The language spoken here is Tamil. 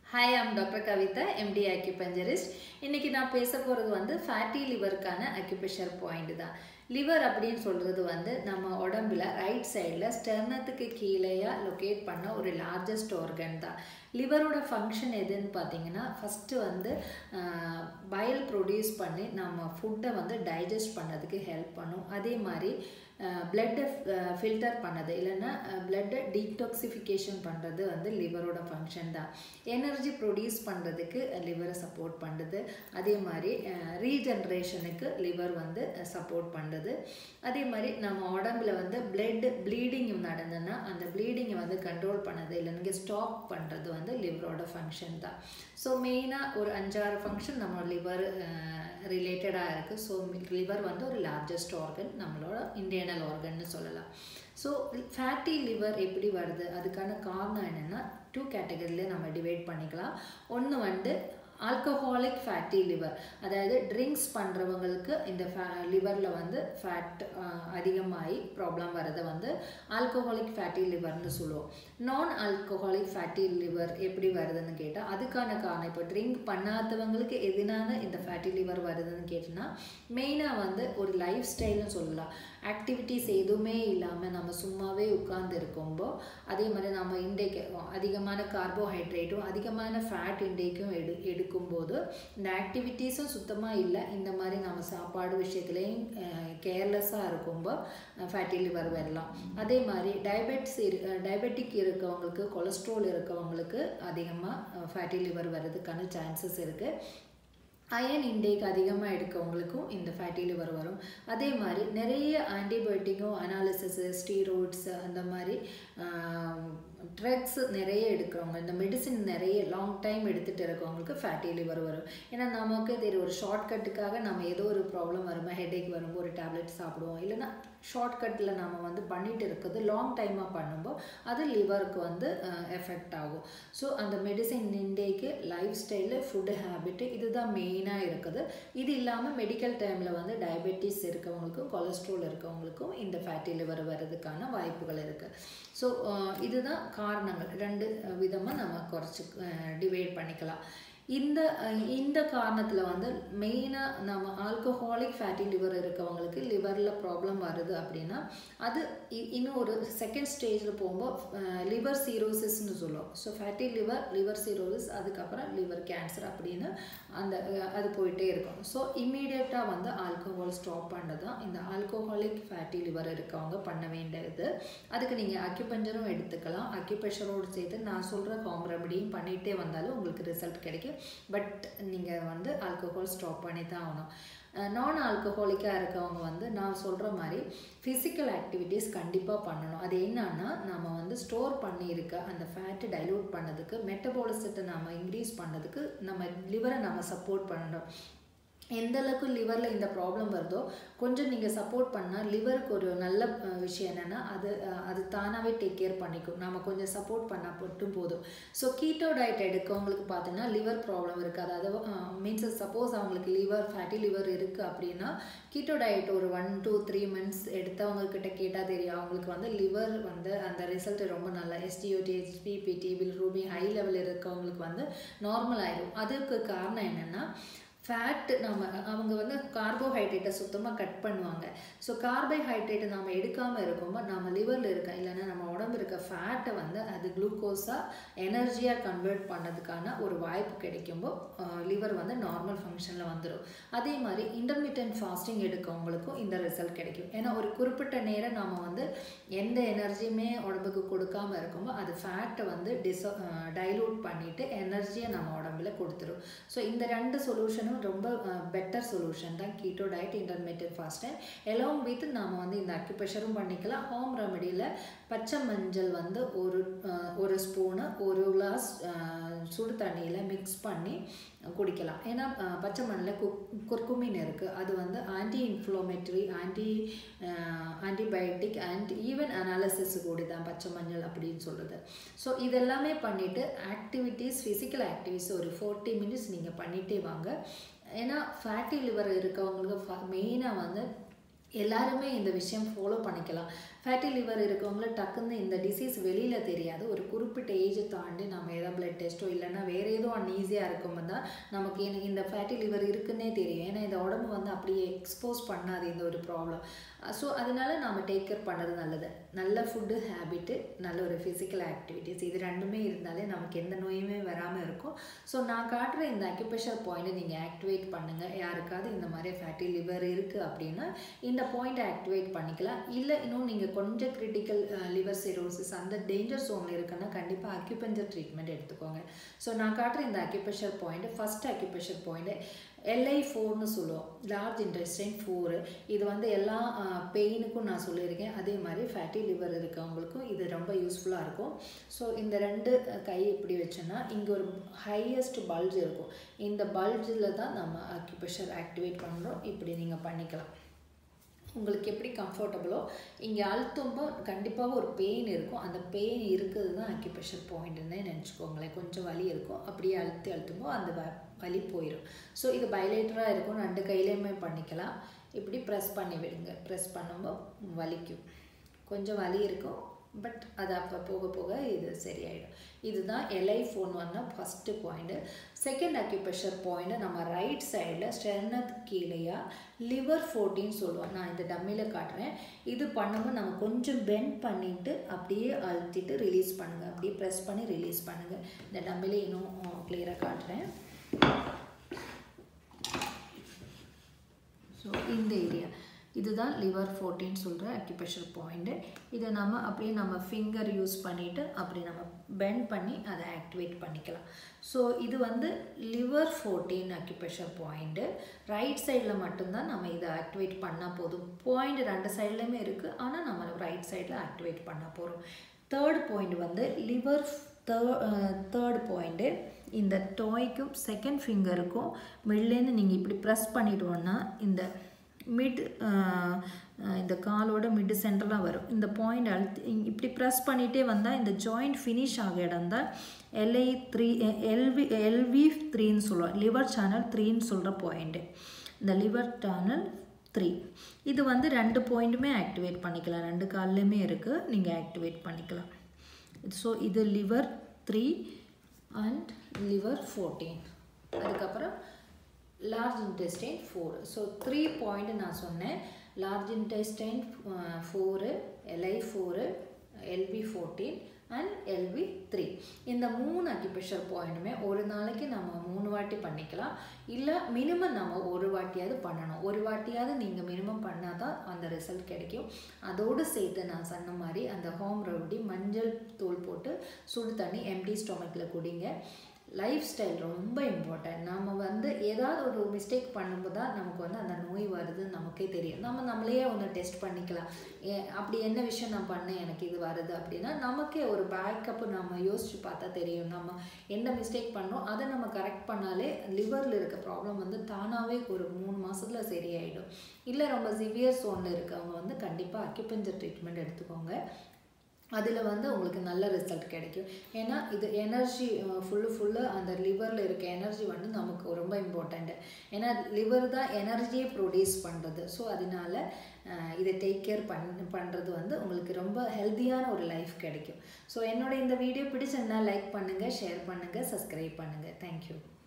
hi I'm doctor Kavitha MD acupuncturist இன்னைக்கு நான் பேச போகிறது வந்து ஃபேட்டி லிவருக்கான அக்யூபெஷர் பாயிண்ட் தான் லிவர் அப்படின்னு சொல்கிறது வந்து நம்ம உடம்புல ரைட் சைடில் ஸ்டெர்னத்துக்கு கீழேயா லொக்கேட் பண்ண ஒரு லார்ஜஸ்ட் ஆர்கன் தான் லிவரோட ஃபங்க்ஷன் எதுன்னு பார்த்தீங்கன்னா ஃபஸ்ட்டு வந்து பயல் ப்ரொடியூஸ் பண்ணி நம்ம ஃபுட்டை வந்து டைஜஸ்ட் பண்ணதுக்கு ஹெல்ப் பண்ணும் அதே மாதிரி பிளட்டை ஃபில்டர் பண்ணது இல்லைன்னா பிளட்டை டீடாக்சிஃபிகேஷன் பண்ணுறது வந்து லிவரோட ஃபங்க்ஷன் தான் எனர்ஜி ப்ரொடியூஸ் பண்ணுறதுக்கு லிவரை சப்போர்ட் பண்ணுறது அதே மாதிரி ரீஜென்ரேஷனுக்கு லிவர் வந்து சப்போர்ட் பண்ணுறது அதே மாதிரி நம்ம உடம்புல வந்து பிளட் ப்ளீடிங் நடந்ததுன்னா அந்த ப்ளீடிங்கை வந்து கண்ட்ரோல் பண்ணது இல்லைன்னா ஸ்டாப் பண்ணுறது வந்து லிவரோட ஃபங்க்ஷன் தான் ஸோ மெயினாக ஒரு அஞ்சாறு ஃபங்க்ஷன் நம்ம லிவர் ரிலேட்டடாக இருக்குது ஸோ லிவர் வந்து ஒரு லார்ஜஸ்ட் ஆர்கன் நம்மளோட இன்டர்னல் ஆர்கன்னு சொல்லலாம் ஸோ ஃபேட்டி லிவர் எப்படி வருது அதுக்கான காரணம் என்னென்னா டூ கேட்டகரியில் நம்ம டிவைட் பண்ணிக்கலாம் ஒன்று வந்து ஆல்கஹாலிக் ஃபேட்டி லிவர் அதாவது ட்ரிங்க்ஸ் பண்ணுறவங்களுக்கு இந்த ஃபே லிவரில் வந்து ஃபேட் அதிகமாகி ப்ராப்ளம் வரதை வந்து ஆல்கஹாலிக் ஃபேட்டி லிவர்னு சொல்லுவோம் நான் ஆல்கஹாலிக் ஃபேட்டி லிவர் எப்படி வருதுன்னு கேட்டால் அதுக்கான காரணம் இப்போ ட்ரிங்க் பண்ணாதவங்களுக்கு எதனால இந்த ஃபேட்டி லிவர் வருதுன்னு கேட்டோன்னா மெயினாக வந்து ஒரு லைஃப் ஸ்டைல்னு சொல்லலாம் ஆக்டிவிட்டிஸ் எதுவுமே இல்லாமல் நம்ம சும்மாவே உட்கார்ந்து இருக்கும்போ அதே மாதிரி நம்ம இன்டேக் அதிகமான கார்போஹைட்ரேட்டும் அதிகமான ஃபேட் இன்டேக்கும் எடு எடுக்கும்போது இந்த ஆக்டிவிட்டீஸும் சுத்தமாக இல்லை இந்த மாதிரி நம்ம சாப்பாடு விஷயத்துலேயும் கேர்லெஸ்ஸாக இருக்கும்போ ஃபேட்டி லிவர் வரலாம் அதே மாதிரி டயபெட்ஸ் இரு டயபெட்டிக் இருக்கவங்களுக்கு கொலஸ்ட்ரால் இருக்கவங்களுக்கு அதிகமாக ஃபேட்டி லிவர் வர்றதுக்கான சான்சஸ் இருக்குது அயன் இன்டேக் அதிகமாக எடுக்கவங்களுக்கும் இந்த ஃபேட்டி லிவர் வரும் அதே மாதிரி நிறைய ஆன்டிபயோட்டிக்கும் அனாலிசிஸு ஸ்டீரோய்ட்ஸ் அந்த மாதிரி ட்ரக்ஸ் நிறைய எடுக்கிறவங்க இந்த மெடிசின் நிறைய லாங் டைம் எடுத்துகிட்டு இருக்கவங்களுக்கு ஃபேட்டி லிவர் வரும் ஏன்னா நமக்கு தெரியும் ஒரு ஷார்ட்கட்டுக்காக நம்ம ஏதோ ஒரு ப்ராப்ளம் வருமா ஹெடேக் வரும்போது ஒரு டேப்லெட் சாப்பிடுவோம் இல்லைன்னா ஷார்ட்கட்டில் நம்ம வந்து பண்ணிட்டு இருக்கிறது லாங் டைமாக பண்ணும்போது அது லிவருக்கு வந்து எஃபெக்ட் ஆகும் ஸோ அந்த medicine intake life style food habit இதுதான் மெயினாக இருக்குது இது இல்லாமல் மெடிக்கல் டைமில் வந்து டயபெட்டிஸ் இருக்கவங்களுக்கும் கொலஸ்ட்ரால் இருக்கவங்களுக்கும் இந்த ஃபேட்டி லிவர் வர்றதுக்கான வாய்ப்புகள் இருக்குது ஸோ இதுதான் காரணங்கள் ரெண்டு விதமாக நம்ம குறைச்சி டிவைட் பண்ணிக்கலாம் இந்த இந்த காரணத்தில் வந்து மெயினாக நம்ம ஆல்கஹாலிக் ஃபேட்டி லிவர் இருக்கவங்களுக்கு லிவரில் ப்ராப்ளம் வருது அப்படின்னா அது இன்னும் ஒரு செகண்ட் ஸ்டேஜில் போகும்போது லிவர் சீரோசிஸ்னு சொல்லுவோம் so fatty liver liver cirrhosis அதுக்கப்புறம் லிவர் கேன்சர் அப்படின்னு அந்த அது போயிட்டே இருக்கும் ஸோ இம்மீடியட்டாக வந்து ஆல்கஹால் ஸ்டாப் பண்ணுறது தான் இந்த ஆல்கஹாலிக் ஃபேட்டி லிவர் இருக்கவங்க பண்ண வேண்டியது அதுக்கு நீங்கள் அக்யூபஞ்சரும் எடுத்துக்கலாம் அக்யூபெஷரோடு சேர்த்து நான் சொல்கிற ஹோம் ரெமடியும் பண்ணிகிட்டே வந்தாலும் உங்களுக்கு ரிசல்ட் கிடைக்கும் பட் நீங்கள் வந்து ஆல்கஹால் ஸ்டாப் பண்ணி தான் ஆகணும் நான் ஆல்கஹாலிக்காக இருக்கவங்க வந்து நான் சொல்கிற மாதிரி ஃபிசிக்கல் ஆக்டிவிட்டீஸ் கண்டிப்பாக பண்ணணும் அது என்னன்னா நம்ம வந்து ஸ்டோர் பண்ணியிருக்க அந்த ஃபேட்டு டைலூட் பண்ணதுக்கு மெட்டபாலிசத்தை நம்ம இன்க்ரீஸ் பண்ணதுக்கு நம்ம லிவரை நம்ம சப்போர்ட் பண்ணணும் எந்த அளவுக்கு லிவரில் இந்த ப்ராப்ளம் வருதோ கொஞ்சம் நீங்கள் சப்போர்ட் பண்ணால் லிவருக்கு ஒரு நல்ல விஷயம் என்னென்னா அது அது தானாகவே டேக் கேர் பண்ணிக்கும் நம்ம கொஞ்சம் சப்போர்ட் பண்ணால் மட்டும் போதும் ஸோ கீட்டோ டயட் எடுக்கவங்களுக்கு பார்த்தீங்கன்னா லிவர் ப்ராப்ளம் இருக்குது அதாவது மீன்ஸ் சப்போஸ் அவங்களுக்கு லிவர் ஃபேட்டி லிவர் இருக்குது அப்படின்னா கீட்டோ டயட் ஒரு ஒன் டூ த்ரீ மந்த்ஸ் எடுத்தவங்கக்கிட்ட கேட்டால் தெரியும் அவங்களுக்கு வந்து லிவர் வந்து அந்த ரிசல்ட் ரொம்ப நல்லா எஸ்டிஓடி ஹெச்பிபிடி பில் ரூபி ஹை லெவல் இருக்கவங்களுக்கு வந்து நார்மல் ஆயிடும் அதுக்கு காரணம் என்னென்னா ஃபேட்டு நம்ம அவங்க வந்து கார்போஹைட்ரேட்டை சுத்தமாக கட் பண்ணுவாங்க ஸோ கார்போஹைட்ரேட்டை நம்ம எடுக்காமல் இருக்கும்போது நம்ம லிவரில் இருக்க இல்லைன்னா நம்ம உடம்பு இருக்க ஃபேட்டை வந்து அது குளுக்கோஸாக எனர்ஜியாக கன்வெர்ட் பண்ணதுக்கான ஒரு வாய்ப்பு கிடைக்கும்போது லிவர் வந்து நார்மல் ஃபங்க்ஷனில் வந்துடும் அதே மாதிரி இன்டர்மீடியன்ட் ஃபாஸ்டிங் எடுக்கவங்களுக்கும் இந்த ரிசல்ட் கிடைக்கும் ஏன்னா ஒரு குறிப்பிட்ட நேரம் நம்ம வந்து எந்த எனர்ஜியுமே உடம்புக்கு கொடுக்காம இருக்கும்போது அது ஃபேட்டை வந்து டிசோ டைலூட் பண்ணிவிட்டு எனர்ஜியை நம்ம உடம்புல கொடுத்துரும் ஸோ இந்த ரெண்டு சொல்யூஷனும் ரொம்ப பெட்டர் சொல்யூஷன் தான் keto diet intermediate fast along with நாம் வந்து இந்த அக்யூப்ரெஷரும் பண்ணிக்கலாம் ஹோம் ரெமடியில் பச்சை மஞ்சள் வந்து ஒரு ஒரு ஸ்பூனு ஒரு கிளாஸ் சுடு தண்ணியில் மிக்ஸ் பண்ணி குடிக்கலாம் ஏன்னா பச்சை மண்ணில் கு குர்குமின் இருக்குது அது வந்து anti inflammatory anti antibiotic and even analysis கூடி தான் பச்சை மஞ்சள் அப்படின்னு சொல்கிறது ஸோ இதெல்லாமே பண்ணிவிட்டு ஆக்டிவிட்டீஸ் ஃபிசிக்கல் ஆக்டிவிட்டிஸ் ஒரு ஃபோர்ட்டி மினிட்ஸ் நீங்கள் பண்ணிகிட்டே வாங்க ஏன்னா ஃபேட்டி லிவர் இருக்கவங்களுக்கு மெயினாக வந்து எல்லாருமே இந்த விஷயம் ஃபாலோ பண்ணிக்கலாம் ஃபேட்டி லிவர் இருக்கவங்கள டக்குன்னு இந்த டிசீஸ் வெளியில் தெரியாது ஒரு குறிப்பிட்ட ஏஜை தாண்டி நம்ம ஏதாவது பிளட் டெஸ்ட்டோ இல்லைன்னா வேறு ஏதோ அன்ஈஸியாக இருக்கும் தான் நமக்கு எனக்கு இந்த ஃபேட்டி லிவர் இருக்குன்னே தெரியும் ஏன்னா இந்த உடம்பு வந்து அப்படியே எக்ஸ்போஸ் பண்ணாது இந்த ஒரு ப்ராப்ளம் ஸோ அதனால நம்ம டேக் கேர் பண்ணுறது நல்லது நல்ல ஃபுட்டு ஹேபிட்டு நல்ல ஒரு ஃபிசிக்கல் ஆக்டிவிட்டீஸ் இது ரெண்டுமே இருந்தாலே நமக்கு எந்த நோயுமே வராமல் இருக்கும் ஸோ நான் காட்டுற இந்த அக்யூபேஷர் பாயிண்ட்டை நீங்கள் ஆக்டிவேட் பண்ணுங்கள் யாருக்காவது இந்த மாதிரி ஃபேட்டி லிவர் இருக்குது அப்படின்னா இந்த பாயிண்ட்டை ஆக்டிவேட் பண்ணிக்கலாம் இல்லை இன்னும் நீங்கள் கொஞ்சம் கிரிட்டிக்கல் லிவர் சிரோசிஸ் அந்த டேஞ்சர் ஜோனில் இருக்குன்னா கண்டிப்பாக அக்யூபஞ்சர் ட்ரீட்மெண்ட் எடுத்துக்கோங்க ஸோ நான் காட்டுற இந்த acupressure point first acupressure point LI ஃபோர்னு சொல்லுவோம் லார்ஜ் இன்டெஸ்டைன் ஃபோரு இது வந்து எல்லா பெயினுக்கும் நான் சொல்லியிருக்கேன் அதே மாதிரி ஃபேட்டி லிவர் இருக்கவங்களுக்கும் இது ரொம்ப யூஸ்ஃபுல்லாக இருக்கும் ஸோ இந்த ரெண்டு கை இப்படி வச்சோன்னா இங்கே ஒரு ஹையஸ்ட் பல்ஜ் இருக்கும் இந்த பல்ஜில் தான் நம்ம அக்யூபேஷர் ஆக்டிவேட் பண்ணுறோம் இப்படி நீங்கள் பண்ணிக்கலாம் உங்களுக்கு எப்படி கம்ஃபர்டபுளோ இங்கே அழுத்தும்போது கண்டிப்பாக ஒரு பெயின் இருக்கும் அந்த பெயின் இருக்கிறது தான் அக்யூபேஷர் பாயிண்ட்னே நினச்சிக்கோங்களேன் கொஞ்சம் வலி இருக்கும் அப்படியே அழுத்தி அழுத்தும்போது அந்த வ வலி போயிடும் ஸோ இது பைலேட்டராக இருக்கும் ரெண்டு கையிலையுமே பண்ணிக்கலாம் இப்படி ப்ரெஸ் பண்ணி விடுங்க ப்ரெஸ் பண்ணும்போது வலிக்கும் கொஞ்சம் வலி இருக்கும் பட் அது அப்போ போக போக இது சரியாயிடும் இதுதான் எல்ஐ ஃபோன் வந்தால் first point second acupressure point நம்ம ரைட் சைடில் ஸ்டெர்னத் கீழேயா லிவர் ஃபோர்ட்டின்னு சொல்லுவோம் நான் இந்த டம்மியில் காட்டுறேன் இது பண்ணும்போது நம்ம கொஞ்சம் பெண்ட் பண்ணிவிட்டு அப்படியே அழுத்திட்டு ரிலீஸ் பண்ணுங்கள் அப்படியே ப்ரெஸ் பண்ணி ரிலீஸ் பண்ணுங்கள் இந்த டம்மியில் இன்னும் கிளியராக காட்டுறேன் ஸோ இந்த ஏரியா இதுதான் லிவர் ஃபோர்ட்டின்னு சொல்கிற அக்யூபேஷர் பாயிண்ட்டு இதை நம்ம அப்படியே நம்ம ஃபிங்கர் யூஸ் பண்ணிவிட்டு அப்படி நம்ம பெண்ட் பண்ணி அதை ஆக்டிவேட் பண்ணிக்கலாம் ஸோ இது வந்து liver fourteen acupressure point right சைடில் மட்டும்தான் நம்ம இதை ஆக்டிவேட் பண்ணால் போதும் பாயிண்ட் ரெண்டு சைட்லேயுமே இருக்குது ஆனால் நம்ம ரைட் சைடில் ஆக்டிவேட் பண்ண போகிறோம் தேர்ட் பாயிண்ட் வந்து லிவர் தேர்ட் பாயிண்ட்டு இந்த டோய்க்கும் செகண்ட் ஃபிங்கருக்கும் மிட்லேருந்து நீங்கள் இப்படி ப்ரெஸ் பண்ணிட்டோன்னா இந்த மிட் இந்த காலோட மிட் சென்டர்லாம் வரும் இந்த பாயிண்ட் அழுத்தி இப்படி ப்ரெஸ் பண்ணிகிட்டே வந்தால் இந்த ஜாயிண்ட் ஃபினிஷ் ஆக இடம் தான் எல்ஐ த்ரீ எல்வி எல்வி த்ரீன்னு சொல்லுவோம் லிவர் சேனல் த்ரீன்னு சொல்கிற பாயிண்ட்டு இந்த லிவர் சேனல் த்ரீ இது வந்து ரெண்டு பாயிண்ட்டுமே ஆக்டிவேட் பண்ணிக்கலாம் ரெண்டு கால்லையுமே இருக்குது நீங்கள் ஆக்டிவேட் பண்ணிக்கலாம் ஸோ இது liver three and liver fourteen அதுக்கப்புறம் large intestine four so three point நான் சொன்னேன் large intestine four LI four LP fourteen and LV three இந்த மூணு அக்யூபேஷர் பாயிண்ட்டுமே ஒரு நாளைக்கு நம்ம மூணு வாட்டி பண்ணிக்கலாம் இல்லை மினிமம் நம்ம ஒரு வாட்டியாவது பண்ணணும் ஒரு வாட்டியாவது நீங்கள் மினிமம் பண்ணால் தான் அந்த ரிசல்ட் கிடைக்கும் அதோடு சேர்த்து நான் சொன்ன மாதிரி அந்த ஹோம் ரெமடி மஞ்சள் தூள் போட்டு சுடு தண்ணி எம்டி ஸ்டொமக்கில் குடிங்க லைஃப் ஸ்டைல் ரொம்ப இம்பார்ட்டன்ட் நம்ம வந்து ஏதாவது ஒரு மிஸ்டேக் பண்ணும்போது தான் நமக்கு வந்து அந்த நோய் வருதுன்னு நமக்கே தெரியும் நம்ம நம்மளையே ஒன்று டெஸ்ட் பண்ணிக்கலாம் ஏ அப்படி என்ன விஷயம் நான் பண்ணேன் எனக்கு இது வருது அப்படின்னா நமக்கே ஒரு பேக்கப் நம்ம யோசிச்சு பார்த்தா தெரியும் நம்ம என்ன மிஸ்டேக் பண்ணோம் அதை நம்ம கரெக்ட் பண்ணாலே லிவரில் இருக்க ப்ராப்ளம் வந்து தானாகவே ஒரு மூணு மாதத்தில் சரியாயிடும் இல்லை ரொம்ப சிவியர் சோனில் இருக்கவங்க வந்து கண்டிப்பாக அக்யூபஞ்சர் ட்ரீட்மெண்ட் எடுத்துக்கோங்க அதில் வந்து உங்களுக்கு நல்ல ரிசல்ட் கிடைக்கும் ஏன்னா இது எனர்ஜி ஃபுல்லு ஃபுல்லு அந்த லிவரில் இருக்க எனர்ஜி வந்து நமக்கு ரொம்ப இம்பார்ட்டண்ட்டு ஏன்னா லிவர் தான் எனர்ஜியை ப்ரொடியூஸ் பண்ணுறது ஸோ அதனால இதை டேக் கேர் பண் பண்ணுறது வந்து உங்களுக்கு ரொம்ப ஹெல்த்தியான ஒரு லைஃப் கிடைக்கும் ஸோ என்னோட இந்த வீடியோ பிடிச்சிருந்தா லைக் பண்ணுங்கள் ஷேர் பண்ணுங்கள் சப்ஸ்கிரைப் பண்ணுங்கள் தேங்க்யூ